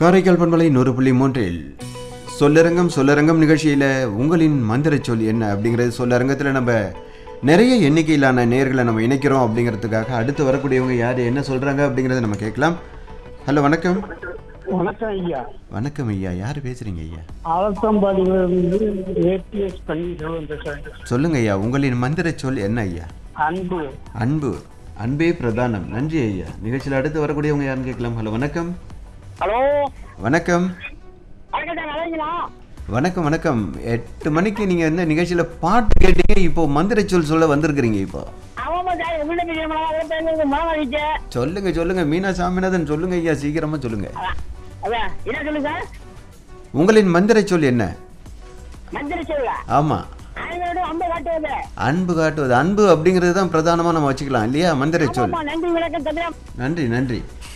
காரைக்கால் பண்பலை நூறு புள்ளி மூன்றில் சொல்லரங்கம் சொல்லரங்கம் நிகழ்ச்சியில் உங்களின் மந்திர சொல் என்ன அப்படிங்கிறது சொல்லரங்கத்தில் நம்ம நிறைய எண்ணிக்கையிலான நேர்களை நம்ம இணைக்கிறோம் அப்படிங்கிறதுக்காக அடுத்து வரக்கூடியவங்க யார் என்ன சொல்கிறாங்க அப்படிங்கிறத நம்ம கேட்கலாம் ஹலோ வணக்கம் வணக்கம் ஐயா வணக்கம் ஐயா யார் பேசுகிறீங்க ஐயா ஆலத்தம்பாடியிலிருந்து ஏபிஎஸ் பன்னீர்செல்வம் பேசுறேன் சொல்லுங்க ஐயா உங்களின் மந்திர சொல் என்ன ஐயா அன்பு அன்பு அன்பே பிரதானம் நன்றி ஐயா நிகழ்ச்சியில் அடுத்து வரக்கூடியவங்க யாருன்னு கேட்கலாம் ஹலோ வணக்கம் ஹலோ வணக்கம் வணக்கம் நல்லாங்களா வணக்கம் வணக்கம் எட்டு மணிக்கு நீங்கள் என்ன நிகழ்ச்சியில் பாட்டு கேட்டீங்க இப்போ மந்திர சொல் சொல்ல வந்திருக்கிறீங்க இப்போ ஆமாம் சார் உங்கள்கிட்ட மனவாதிச்ச சொல்லுங்க சொல்லுங்க மீனா சாமிநாதன் சொல்லுங்க ஐயா சீக்கிரமா சொல்லுங்க அதான் என்ன சொல்லு சார் உங்களின் மந்திர சொல் என்ன மந்திர சொல்ல ஆமா அவங்களோட அம்பை காட்டுவது அன்பு காட்டுவது அன்பு அப்படிங்கிறது தான் பிரதானமாக நம்ம வச்சுக்கலாம் இல்லையா மந்திர சொல் ஆமா நன்றி விளக்கம் தவிர நன்றி நன்றி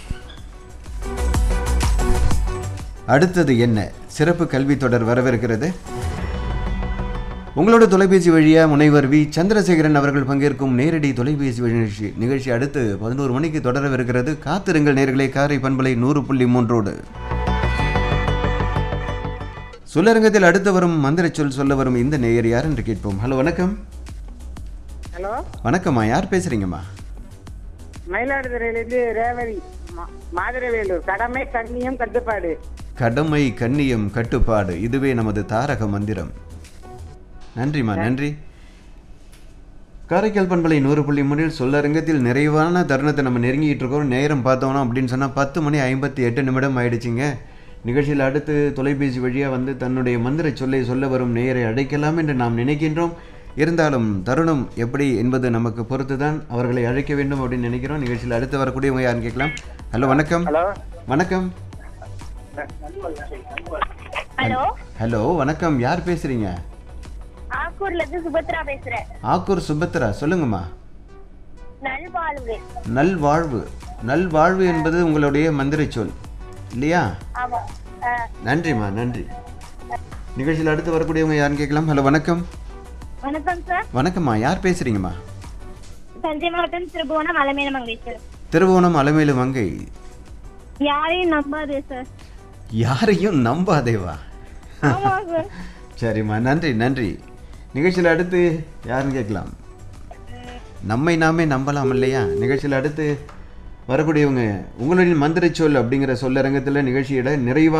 அடுத்தது என்ன சிறப்பு கல்வி தொடர் வரவிருக்கிறது உங்களோட தொலைபேசி வழியா முனைவர் வி சந்திரசேகரன் அவர்கள் பங்கேற்கும் நேரடி தொலைபேசி வழி நிகழ்ச்சி நிகழ்ச்சி அடுத்து பதினோரு மணிக்கு தொடரவிருக்கிறது காத்திருங்கள் நேர்களை காரை பண்பலை நூறு புள்ளி மூன்றோடு சொல்லரங்கத்தில் அடுத்து வரும் மந்திர சொல் சொல்ல வரும் இந்த நேயர் யார் என்று கேட்போம் ஹலோ வணக்கம் ஹலோ வணக்கம்மா யார் பேசுறீங்கம்மா மயிலாடுதுறையிலிருந்து ரேவதி மாதிரவேலூர் கடமை கண்ணியம் கட்டுப்பாடு கடமை கண்ணியம் கட்டுப்பாடு இதுவே நமது தாரக மந்திரம் நன்றிம்மா நன்றி காரைக்கால் பண்பலை நூறு புள்ளி மூணில் சொல்லரங்கத்தில் நிறைவான தருணத்தை நம்ம நெருங்கிட்டு இருக்கோம் நேரம் பார்த்தோம்னா அப்படின்னு சொன்னால் பத்து மணி ஐம்பத்தி எட்டு நிமிடம் ஆயிடுச்சுங்க நிகழ்ச்சியில் அடுத்து தொலைபேசி வழியாக வந்து தன்னுடைய மந்திர சொல்லை சொல்ல வரும் நேயரை அழைக்கலாம் என்று நாம் நினைக்கின்றோம் இருந்தாலும் தருணம் எப்படி என்பது நமக்கு பொறுத்து தான் அவர்களை அழைக்க வேண்டும் அப்படின்னு நினைக்கிறோம் நிகழ்ச்சியில் அடுத்து வரக்கூடியவங்க யாருன்னு கேட்கலாம் ஹலோ வணக்கம் ஹலோ வணக்கம் ஹலோ ஹலோ வணக்கம் யார் பேசுறீங்க ஆக்கூர்ல இருந்து சுபத்ரா பேசுறேன் ஆக்கூர் சுபத்ரா சொல்லுங்கம்மா நல்வாழ்வு நல்வாழ்வு நல்வாழ்வு என்பது உங்களுடைய மந்திர சொல் இல்லையா ஆமா அஹ், நன்றிம்மா நன்றி நிகழ்ச்சியில் அடுத்து வரக்கூடியவங்க யாருன்னு கேட்கலாம் ஹலோ வணக்கம் வணக்கம் சார் வணக்கம்மா யார் பேசுறீங்கம்மா தஞ்சை மாவட்டம் திருபுவனம் அலமேல மங்கேஸ்வரர் திருவோணம் அலமேலு மங்கை யாரையும் நம்பாதே சார் யாரையும் நம்பாதேவா ஆமா சார் சரிம்மா நன்றி நன்றி நிகழ்ச்சியில் அடுத்து யாருன்னு கேட்கலாம் நம்மை நாமே நம்பலாம் இல்லையா நிகழ்ச்சியில் அடுத்து வரக்கூடியவங்க உங்களின் மந்திர சொல் அப்படிங்கிற சொல்லரங்கத்தில் நிகழ்ச்சியிட நிறைவாக